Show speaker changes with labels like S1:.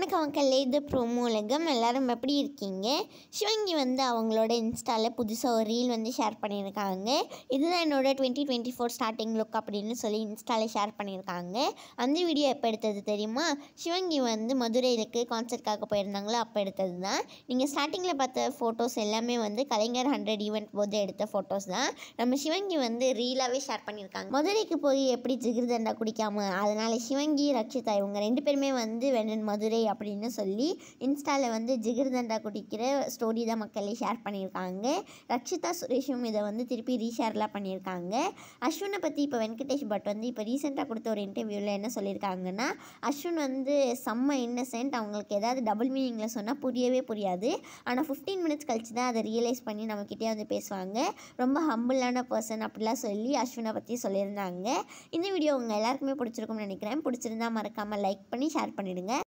S1: வணக்கம் மக்களே இது ப்ரோமோ உலகம் எல்லாரும் எப்படி இருக்கீங்க சிவங்கி வந்து அவங்களோட இன்ஸ்டாவில் புதுசாக ஒரு ரீல் வந்து ஷேர் பண்ணியிருக்காங்க இதுதான் என்னோட twenty twenty four starting look அப்படின்னு சொல்லி இன்ஸ்டாவில் ஷேர் பண்ணியிருக்காங்க அந்த வீடியோ எப்போ எடுத்தது தெரியுமா சிவங்கி வந்து மதுரையிலுக்கு கான்சர்ட்காக போயிருந்தாங்களோ அப்போ எடுத்தது தான் நீங்கள் ஸ்டார்டிங்கில் பார்த்த ஃபோட்டோஸ் எல்லாமே வந்து கலைஞர் ஹண்ட்ரட் ஈவெண்ட் போது எடுத்த ஃபோட்டோஸ் தான் நம்ம சிவங்கி வந்து ரீலாகவே ஷேர் பண்ணியிருக்காங்க மதுரைக்கு போய் எப்படி ஜிகிர்தண்டா குடிக்காம அதனால் சிவங்கி ரக்ஷிதா இவங்க ரெண்டு பேருமே வந்து வெண்ணன் மதுரை அப்படின்னு சொல்லி இன்ஸ்டாவில் வந்து ஜிகிர்தண்டா குடிக்கிற ஸ்டோரி தான் மக்களே ஷேர் பண்ணியிருக்காங்க ரக்ஷிதா சுரேஷும் இதை வந்து திருப்பி ரீஷேர்லாம் பண்ணியிருக்காங்க அஸ்வினை பற்றி இப்போ வெங்கடேஷ் பட் வந்து இப்போ ரீசெண்டாக கொடுத்த ஒரு இன்டர்வியூவில் என்ன சொல்லியிருக்காங்கன்னா அஸ்வின் வந்து செம்ம இன்னசென்ட் அவங்களுக்கு ஏதாவது டபுள் மீனிங்கில் சொன்னால் புரியவே புரியாது ஆனால் ஃபிஃப்டீன் மினிட்ஸ் கழிச்சு தான் அதை ரியலைஸ் பண்ணி நம்மக்கிட்டே வந்து பேசுவாங்க ரொம்ப ஹம்பிளான பர்சன் அப்படிலாம் சொல்லி அஸ்வினை பற்றி சொல்லியிருந்தாங்க இந்த வீடியோ உங்கள் எல்லாருக்குமே பிடிச்சிருக்கும்னு நினைக்கிறேன் பிடிச்சிருந்தா மறக்காமல் லைக் பண்ணி ஷேர் பண்ணிவிடுங்க